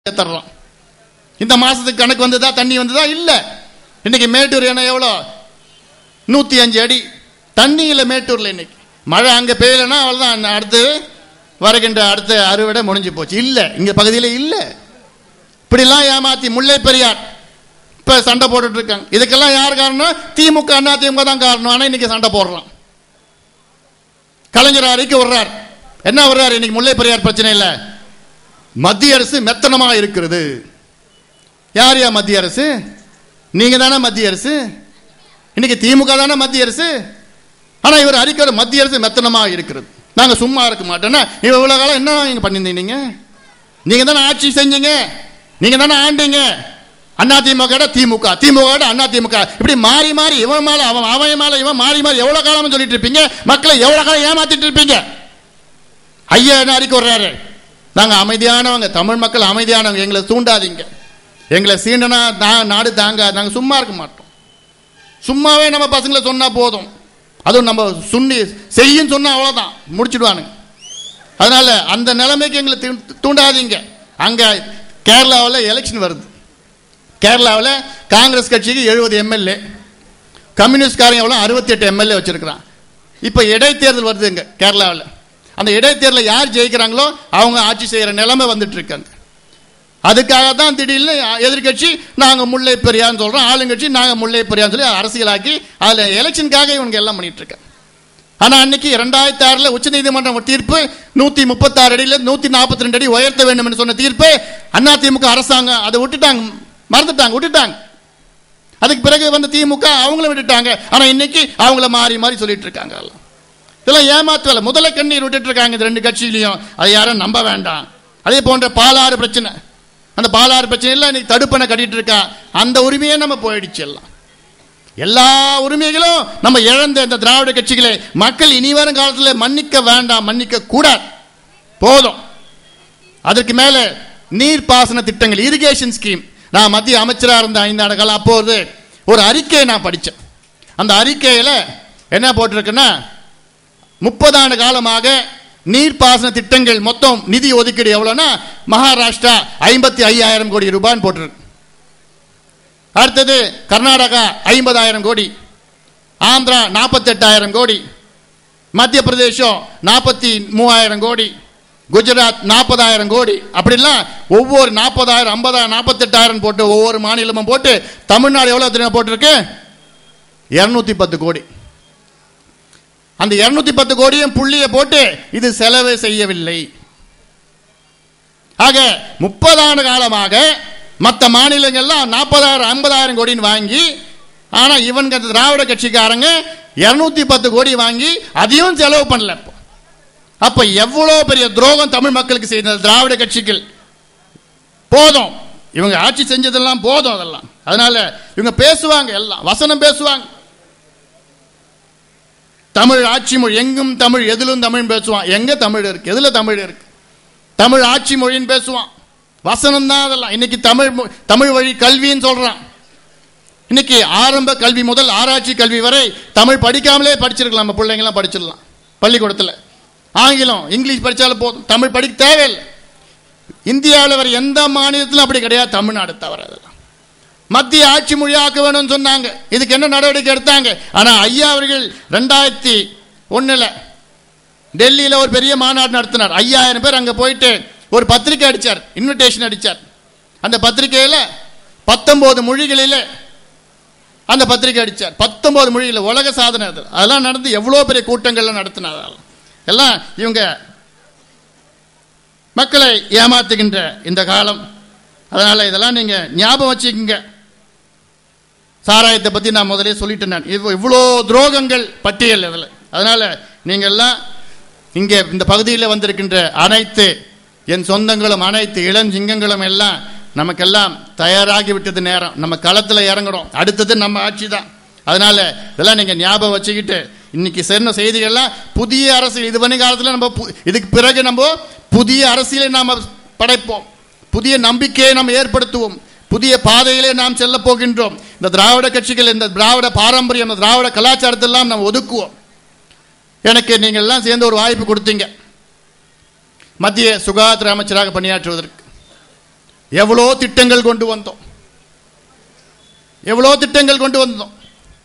தர்றோம் இந்த மாசத்துக்கு கணக்கு வந்ததா தண்ணி வந்ததா இல்ல இன்னைக்கு மேட்டூர் என்ன எவ்வளோ நூத்தி அஞ்சு அடி தண்ணி இல்லை மேட்டூர்ல இன்னைக்கு மழை அங்க பெய்யலைன்னா அவ்வளவுதான் அடுத்து வருகின்ற அடுத்த அறுவடை முடிஞ்சு போச்சு இல்ல இங்க பகுதியில் இல்ல இப்படிலாம் ஏமாத்தி முல்லை பெரியார் இப்ப சண்டை போட்டுட்டு இருக்காங்க இதுக்கெல்லாம் யார் காரணம் திமுக அண்ணா திமுக தான் காரணம் ஆனா இன்னைக்கு சண்டை போடுறோம் கலைஞர் அறிக்கை விடுறார் என்ன விடுறார் இன்னைக்கு முல்லை பெரியார் பிரச்சனை இல்லை மத்திய அரசு மெத்தனமா இருக்கிறது யார் யா மத்திய அரசு நீங்க தானே மத்திய அரசு இன்னைக்கு திமுக தானே மத்திய அரசு ஆனா இவர் அறிக்கை மத்திய அரசு மெத்தனமா இருக்கிறது நாங்க சும்மா இருக்க மாட்டோம்னா இவ இவ்வளவு காலம் என்ன நீங்க பண்ணியிருந்தீங்க நீங்க நீங்க தானே ஆட்சி செஞ்சீங்க நீங்க தானே ஆண்டீங்க அண்ணா திமுக திமுக திமுக அண்ணா திமுக இப்படி மாறி மாறி இவன் மேல அவன் அவன் மேல இவன் மாறி மாறி எவ்வளவு காலம் சொல்லிட்டு இருப்பீங்க மக்களை எவ்வளவு காலம் ஏமாத்திட்டு இருப்பீங்க ஐயா என்ன அறிக்கை வர்றாரு நாங்க அமைதியானவங்க தமிழ் மக்கள் அமைதியானவங்க எங்களை தூண்டாதீங்க எங்களை சீண்டனா நான் நாடு தாங்க நாங்க சும்மா இருக்க மாட்டோம் சும்மாவே நம்ம பசங்களை சொன்னா போதும் அதுவும் நம்ம சுண்ணி செய்யும் சொன்னா அவ்வளவுதான் முடிச்சிடுவானுங்க அதனால அந்த நிலைமைக்கு எங்களை தூ- தூண்டாதீங்க அங்க கேரளாவில் எலெக்ஷன் வருது கேரளாவில் காங்கிரஸ் கட்சிக்கு எழுபது எம்எல்ஏ கம்யூனிஸ்ட்காரங்க எவ்வளோ அறுபத்தி எட்டு எம்எல்ஏ வச்சிருக்கிறான் இப்போ இடைத்தேர்தல் வருது இங்க கேரளாவில் அந்த இடைத்தேர்தலில் யார் ஜெயிக்கிறாங்களோ அவங்க ஆட்சி செய்யற நிலைமை வந்துட்டு இருக்காங்க அதுக்காக தான் திடீர்னு எதிர்க்கட்சி நாங்க முல்லை பெரியான்னு சொல்றோம் ஆளுங்கட்சி நாங்க முல்லை பெரியான்னு சொல்லி அரசியலாக்கி அதுல எலெக்ஷனுக்காக இவங்க எல்லாம் பண்ணிட்டு இருக்காங்க ஆனா அன்னைக்கு இரண்டாயிரத்தி ஆறுல உச்சநீதிமன்றம் ஒரு தீர்ப்பு நூத்தி முப்பத்தாறு அடியில நூத்தி நாற்பத்தி ரெண்டு அடி உயர்த்த வேண்டும் என்று சொன்ன தீர்ப்பு அதிமுக அரசாங்கம் அதை விட்டுட்டாங்க மறந்துட்டாங்க விட்டுட்டாங்க அதுக்கு பிறகு வந்து திமுக அவங்கள விட்டுட்டாங்க ஆனா இன்னைக்கு அவங்கள மாறி மாறி சொல்லிட்டு இருக்காங்க எல்லாம். இதெல்லாம் ஏமாத்து வேலை முதல்ல கண்ணீர் விட்டுட்டு இருக்காங்க இந்த ரெண்டு கட்சியிலையும் அதை யாரும் நம்ப வேண்டாம் அதே போன்ற பாலாறு பிரச்சனை அந்த பாலாறு பிரச்சனையில் இன்னைக்கு தடுப்பணை கட்டிட்டு இருக்கா அந்த உரிமையே நம்ம போயிடுச்சு எல்லாம் எல்லா உரிமைகளும் நம்ம இழந்த இந்த திராவிட கட்சிகளை மக்கள் இனி வரும் காலத்தில் மன்னிக்க வேண்டாம் மன்னிக்க கூடாது போதும் அதற்கு மேல நீர்ப்பாசன திட்டங்கள் இரிகேஷன் ஸ்கீம் நான் மத்திய அமைச்சராக இருந்த ஐந்தாண்டு காலம் அப்போது ஒரு அறிக்கையை நான் படித்தேன் அந்த அறிக்கையில் என்ன போட்டிருக்குன்னா முப்பதாண்டு காலமாக நீர்ப்பாசன திட்டங்கள் மொத்தம் நிதி ஒதுக்கீடு எவ்வளோன்னா மகாராஷ்டிரா ஐம்பத்தி ஐயாயிரம் கோடி ரூபான்னு போட்டிருக்கு அடுத்தது கர்நாடகா ஐம்பதாயிரம் கோடி ஆந்திரா நாற்பத்தெட்டாயிரம் கோடி மத்திய பிரதேசம் நாற்பத்தி மூவாயிரம் கோடி குஜராத் நாற்பதாயிரம் கோடி அப்படிலாம் ஒவ்வொரு நாற்பதாயிரம் ஐம்பதாயிரம் நாற்பத்தெட்டாயிரம் போட்டு ஒவ்வொரு மாநிலமும் போட்டு தமிழ்நாடு எவ்வளோ தெரியுமா போட்டிருக்கு இரநூத்தி பத்து கோடி அந்த இருநூத்தி பத்து கோடியும் புள்ளிய போட்டு இது செலவு செய்யவில்லை ஆக முப்பதாண்டு காலமாக மற்ற மாநிலங்கள்லாம் நாற்பதாயிரம் ஐம்பதாயிரம் கோடின்னு வாங்கி ஆனா இவங்க அந்த திராவிட கட்சிக்காரங்க இருநூத்தி பத்து கோடி வாங்கி அதையும் செலவு பண்ணல இப்போ. அப்ப எவ்வளவு பெரிய துரோகம் தமிழ் மக்களுக்கு செய்த திராவிட கட்சிகள் போதும் இவங்க ஆட்சி செஞ்சதெல்லாம் போதும் அதெல்லாம் அதனால இவங்க பேசுவாங்க எல்லாம் வசனம் பேசுவாங்க தமிழ் ஆட்சி மொழி எங்கும் தமிழ் எதிலும் தமிழ் பேசுவான் எங்க தமிழ் இருக்கு எதுல தமிழ் இருக்கு தமிழ் ஆட்சி மொழின்னு பேசுவான் வசனம் தான் அதெல்லாம் இன்னைக்கு தமிழ் மொ- தமிழ் வழி கல்வின்னு சொல்றான் இன்னைக்கு ஆரம்ப கல்வி முதல் ஆராய்ச்சி கல்வி வரை தமிழ் படிக்காமலே படிச்சிருக்கலாம் நம்ம பிள்ளைங்களாம் படிச்சிடலாம் பள்ளிக்கூடத்தில் ஆங்கிலம் இங்கிலீஷ் படிச்சாலும் போதும் தமிழ் படிக்க தேவையில்லை இந்தியாவில் வேற எந்த மாநிலத்திலும் அப்படி கிடையாது தமிழ்நாடு தவிர அதெல்லாம் மத்திய ஆட்சி மொழியாக்க வேணும்னு சொன்னாங்க இதுக்கு என்ன நடவடிக்கை எடுத்தாங்க ஆனா ஐயா அவர்கள் ரெண்டாயிரத்தி ஒண்ணுல டெல்லியில ஒரு பெரிய மாநாடு நடத்தினார் ஐயாயிரம் பேர் அங்க போயிட்டு ஒரு பத்திரிக்கை அடிச்சார் இன்விடேஷன் அடிச்சார் அந்த பத்திரிக்கையில பத்தொன்பது மொழிகளில அந்த பத்திரிக்கை அடிச்சார் பத்தொன்பது மொழிகளில் உலக சாதனை அது அதெல்லாம் நடந்து எவ்வளோ பெரிய கூட்டங்கள்லாம் நடத்தினார் அதெல்லாம். எல்லாம் இவங்க மக்களை ஏமாத்துகின்ற இந்த காலம் அதனால இதெல்லாம் நீங்க ஞாபகம் வச்சுக்கோங்க சாராயத்தை பத்தி நான் முதலே சொல்லிட்டேன் நான் இவ்வ- இவ்வளோ துரோகங்கள் பட்டியல் இதில் அதனால நீங்க எல்லாம் இங்க இந்த பகுதியில் வந்திருக்கின்ற அனைத்து என் சொந்தங்களும் அனைத்து இளஞ்சிங்கங்களும் எல்லாம் நமக்கெல்லாம் தயாராகி விட்டது நேரம் நம்ம களத்தில் இறங்குறோம் அடுத்தது நம்ம ஆட்சி தான் அதனால இதெல்லாம் நீங்க ஞாபகம் வச்சுக்கிட்டு இன்னைக்கு சொன்ன செய்திகள்லாம் புதிய அரசியல் இது பண்ணி காலத்தில் நம்ம பு- இதுக்கு பிறகு நம்ம புதிய அரசியலை நாம படைப்போம் புதிய நம்பிக்கையை நாம் ஏற்படுத்துவோம் புதிய பாதையிலே நாம் செல்ல போகின்றோம் இந்த திராவிட கட்சிகள் இந்த திராவிட பாரம்பரியம் இந்த திராவிட கலாச்சாரத்தெல்லாம் நாம் ஒதுக்குவோம் எனக்கு நீங்கள் எல்லாம் சேர்ந்து ஒரு வாய்ப்பு கொடுத்தீங்க மத்திய சுகாதார அமைச்சராக பணியாற்றுவதற்கு எவ்வளோ திட்டங்கள் கொண்டு வந்தோம் எவ்வளோ திட்டங்கள் கொண்டு வந்தோம்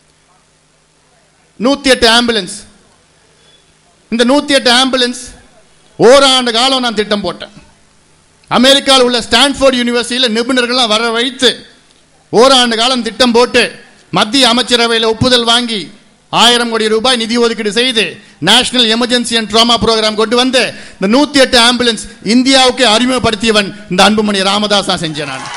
நூத்தி எட்டு ஆம்புலன்ஸ் இந்த நூத்தி எட்டு ஆம்புலன்ஸ் ஓராண்டு காலம் நான் திட்டம் போட்டேன் அமெரிக்காவில் உள்ள ஸ்டான்ஃபோர்ட் யூனிவர்சிட்டியில் நிபுணர்கள்லாம் வர வைத்து ஓராண்டு காலம் திட்டம் போட்டு மத்திய அமைச்சரவையில் ஒப்புதல் வாங்கி ஆயிரம் கோடி ரூபாய் நிதி ஒதுக்கீடு செய்து national emergency and trauma programme கொண்டு வந்து இந்த நூத்தி எட்டு ஆம்புலன்ஸ் இந்தியாவுக்கு அறிமுகப்படுத்தியவன் இந்த அன்புமணி ராமதாஸ் தான் செஞ்சேன் நான்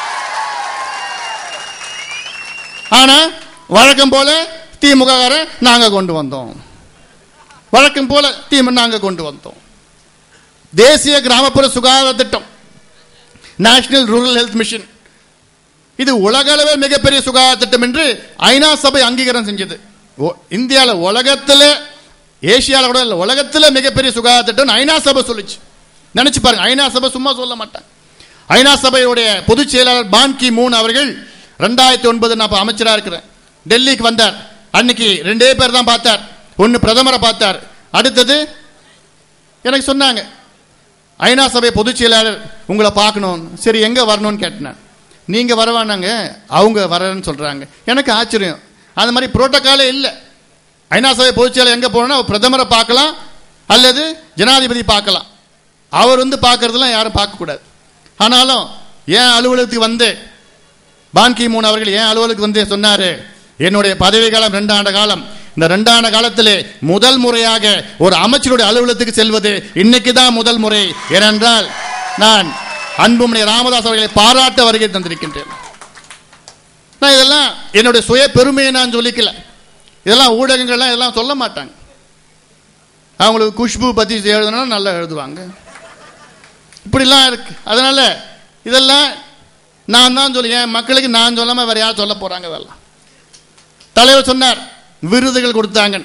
ஆனா வழக்கம் போல திமுக நாங்க கொண்டு வந்தோம் வழக்கம் போல திமுக நாங்க கொண்டு வந்தோம் தேசிய கிராமப்புற சுகாதார திட்டம் நேஷனல் ரூரல் ஹெல்த் மிஷன் இது உலக அளவே மிகப்பெரிய சுகாதார திட்டம் என்று ஐநா சபை அங்கீகாரம் செஞ்சது இந்தியாவில் உலகத்தில் ஏசியாவில் கூட இல்லை உலகத்தில் மிகப்பெரிய சுகாதார திட்டம் ஐநா சபை சொல்லுச்சு நினைச்சு பாருங்க ஐநா சபை சும்மா சொல்ல மாட்டாங்க ஐநா சபையுடைய பொதுச் செயலாளர் பான் கி மூன் அவர்கள் ரெண்டாயிரத்தி ஒன்பது நான் அப்ப அமைச்சரா இருக்கிறேன் டெல்லிக்கு வந்தார் அன்னைக்கு ரெண்டே பேர் தான் பார்த்தார் ஒன்னு பிரதமரை பார்த்தார் அடுத்தது எனக்கு சொன்னாங்க ஐநா சபை பொதுச் செயலாளர் உங்களை பார்க்கணும் சரி எங்க வரணும்னு கேட்டேன் நீங்க வரவானாங்க அவங்க வரேன்னு சொல்றாங்க எனக்கு ஆச்சரியம் அந்த மாதிரி புரோட்டோக்காலே இல்லை ஐநா சபை பொதுச் செயலாளர் எங்க போகணும்னா பிரதமரை பார்க்கலாம் அல்லது ஜனாதிபதி பார்க்கலாம் அவர் வந்து பார்க்கறதெல்லாம் யாரும் பார்க்கக்கூடாது ஆனாலும் ஏன் அலுவலகத்துக்கு வந்து பான் கி மூன் அவர்கள் ஏன் அலுவலகத்துக்கு வந்து சொன்னாரு என்னுடைய பதவி காலம் ரெண்டாண்டு காலம் இந்த ரெண்டாண்டு காலத்திலே முதல் முறையாக ஒரு அமைச்சருடைய அலுவலகத்துக்கு செல்வது இன்னைக்கு தான் முதல் முறை ஏனென்றால் நான் அன்புமணி ராமதாஸ் அவர்களை பாராட்ட வருகை தந்திருக்கின்றேன் நான் இதெல்லாம் என்னுடைய சுய பெருமையை நான் சொல்லிக்கல இதெல்லாம் ஊடகங்கள்லாம் இதெல்லாம் சொல்ல மாட்டாங்க அவங்களுக்கு குஷ்பு பத்தி எழுதணும்னா நல்லா எழுதுவாங்க இப்படிலாம் இருக்கு அதனால இதெல்லாம் நான் தான் சொல்லி என் மக்களுக்கு நான் சொல்லாம வேற யார் சொல்ல போறாங்க இதெல்லாம் தலைவர் சொன்னார் விருதுகள் கொடுத்தாங்க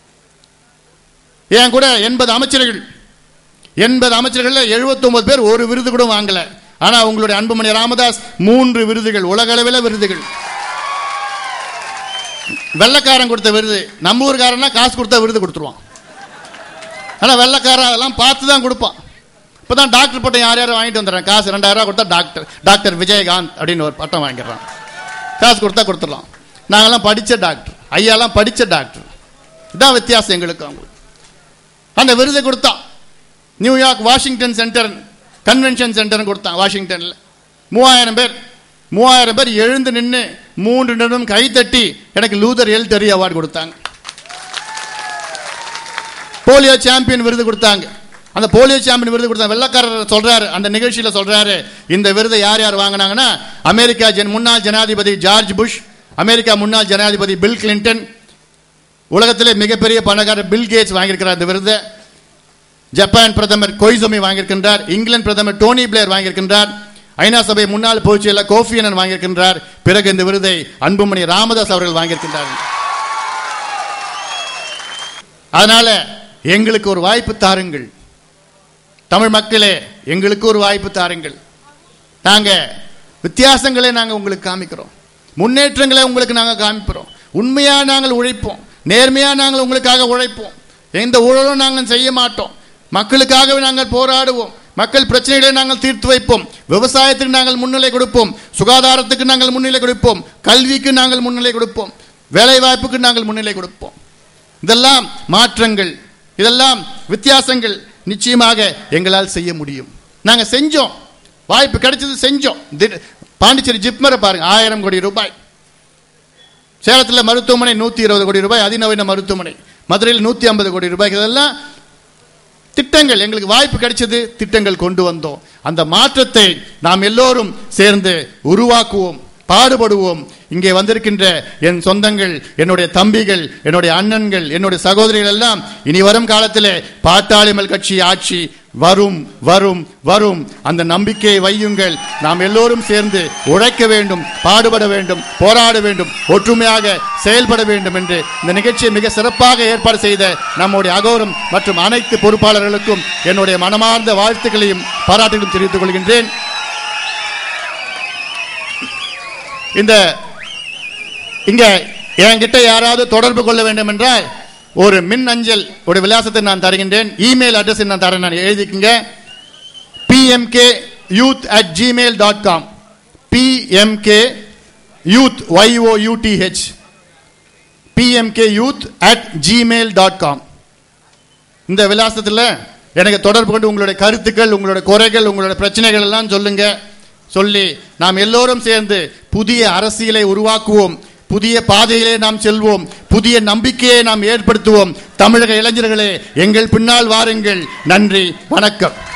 என் கூட எண்பது அமைச்சர்கள் எண்பது அமைச்சர்கள் எழுபத்தி ஒன்பது பேர் ஒரு விருது கூட வாங்கல ஆனா உங்களுடைய அன்புமணி ராமதாஸ் மூன்று விருதுகள் உலக அளவில் விருதுகள் வெள்ளக்காரன் கொடுத்த விருது நம்ம ஊருக்காரனா காசு கொடுத்தா விருது கொடுத்துருவான் ஆனா வெள்ளக்காரன் அதெல்லாம் பார்த்து தான் கொடுப்பான் இப்பதான் டாக்டர் பட்டம் யார் யாரும் வாங்கிட்டு வந்துடுறேன் காசு ரெண்டாயிரம் ரூபாய் கொடுத்தா டாக்டர் டாக்டர் விஜயகாந்த் அப்படின்னு ஒரு பட்டம் வாங்கிடுறான் காசு கொடுத்தா கொடுத்துடலாம் நாங்கெல்லாம் படிச்ச டாக்டர் ஐயாலாம் படிச்ச டாக்டர் இதான் வித்தியாசம் எங்களுக்கு அவங்களுக்கு அந்த விருதை கொடுத்தான் New York Washington centre convention centre கொடுத்தான் வாஷிங்டன்ல மூவாயிரம் பேர் மூவாயிரம் பேர் எழுந்து நின்று மூன்று நிமிடம் கை தட்டி எனக்கு லூதர் எல் டெரி அவார்டு கொடுத்தாங்க போலியோ சாம்பியன் விருது கொடுத்தாங்க அந்த போலியோ சாம்பியன் விருது கொடுத்த வெள்ளக்காரர் சொல்றாரு அந்த நிகழ்ச்சியில சொல்றாரு இந்த விருதை யார் யார் வாங்கினாங்கன்னா அமெரிக்கா ஜன் முன்னாள் ஜனாதிபதி ஜார்ஜ் புஷ் அமெரிக்கா முன்னாள் ஜனாதிபதி பில் கிளின்டன் உலகத்திலே மிகப்பெரிய பணக்காரர் பில் கேட்ஸ் வாங்கியிருக்கிறார் இந்த விருதை ஜப்பான் பிரதமர் கொய்சுமி வாங்கியிருக்கின்றார் இங்கிலாந்து பிரதமர் டோனி பிளேயர் வாங்கியிருக்கின்றார் ஐநா சபை முன்னாள் பொதுச் செயலர் கோஃபி அனன் வாங்கியிருக்கின்றார் பிறகு இந்த விருதை அன்புமணி ராமதாஸ் அவர்கள் வாங்கியிருக்கின்றார்கள் அதனால எங்களுக்கு ஒரு வாய்ப்பு தாருங்கள் தமிழ் மக்களே எங்களுக்கு ஒரு வாய்ப்பு தாருங்கள் நாங்க வித்தியாசங்களை நாங்க உங்களுக்கு காமிக்கிறோம் முன்னேற்றங்களை உங்களுக்கு நாங்க காமிக்கிறோம் உண்மையா நாங்கள் உழைப்போம் நேர்மையா நாங்கள் உங்களுக்காக உழைப்போம் எந்த ஊழலும் நாங்கள் செய்ய மாட்டோம் மக்களுக்காகவே நாங்கள் போராடுவோம் மக்கள் பிரச்சனைகளை நாங்கள் தீர்த்து வைப்போம் விவசாயத்துக்கு நாங்கள் முன்னிலை கொடுப்போம் சுகாதாரத்துக்கு நாங்கள் முன்னிலை கொடுப்போம் கல்விக்கு நாங்கள் முன்னிலை கொடுப்போம் வேலை வாய்ப்புக்கு நாங்கள் முன்னிலை கொடுப்போம் இதெல்லாம் மாற்றங்கள் இதெல்லாம் வித்தியாசங்கள் நிச்சயமாக எங்களால் செய்ய முடியும் நாங்க செஞ்சோம் வாய்ப்பு கிடைச்சது செஞ்சோம் திட- பாண்டிச்சேரி ஜிப்மரை பாருங்க ஆயிரம் கோடி ரூபாய் சேலத்தில் மருத்துவமனை நூத்தி இருபது கோடி ரூபாய் அதிநவீன மருத்துவமனை மதுரையில் நூத்தி ஐம்பது கோடி ரூபாய் இதெல்லாம் திட்டங்கள் எங்களுக்கு வாய்ப்பு கிடைச்சது திட்டங்கள் கொண்டு வந்தோம் அந்த மாற்றத்தை நாம் எல்லோரும் சேர்ந்து உருவாக்குவோம் பாடுபடுவோம் இங்கே வந்திருக்கின்ற என் சொந்தங்கள் என்னுடைய தம்பிகள் என்னுடைய அண்ணன்கள் என்னுடைய சகோதரிகள் எல்லாம் இனி வரும் காலத்திலே பாட்டாளிமல் கட்சி ஆட்சி வரும் வரும் வரும் அந்த நம்பிக்கையை வையுங்கள் நாம் எல்லோரும் சேர்ந்து உழைக்க வேண்டும் பாடுபட வேண்டும் போராட வேண்டும் ஒற்றுமையாக செயல்பட வேண்டும் என்று இந்த நிகழ்ச்சியை மிக சிறப்பாக ஏற்பாடு செய்த நம்முடைய அகோரம் மற்றும் அனைத்து பொறுப்பாளர்களுக்கும் என்னுடைய மனமார்ந்த வாழ்த்துக்களையும் பாராட்டுகளையும் தெரிவித்துக் கொள்கின்றேன் இந்த இங்க என்கிட்ட யாராவது தொடர்பு கொள்ள வேண்டும் என்றால் ஒரு மின் அஞ்சல் ஒரு விலாசத்தை நான் தருகின்றேன் இமெயில் அட்ரஸ் நான் தரேன் நான் எழுதிக்குங்க PMK youth at Gmail dot com PMK youth Y O U T H PMK youth at Gmail dot com இந்த விலாசத்தில் எனக்கு தொடர்பு கொண்டு உங்களுடைய கருத்துக்கள் உங்களுடைய குறைகள் உங்களுடைய பிரச்சனைகள் எல்லாம் சொல்லுங்க சொல்லி நாம் எல்லோரும் சேர்ந்து புதிய அரசியலை உருவாக்குவோம் புதிய பாதையிலே நாம் செல்வோம் புதிய நம்பிக்கையை நாம் ஏற்படுத்துவோம் தமிழக இளைஞர்களே எங்கள் பின்னால் வாருங்கள் நன்றி வணக்கம்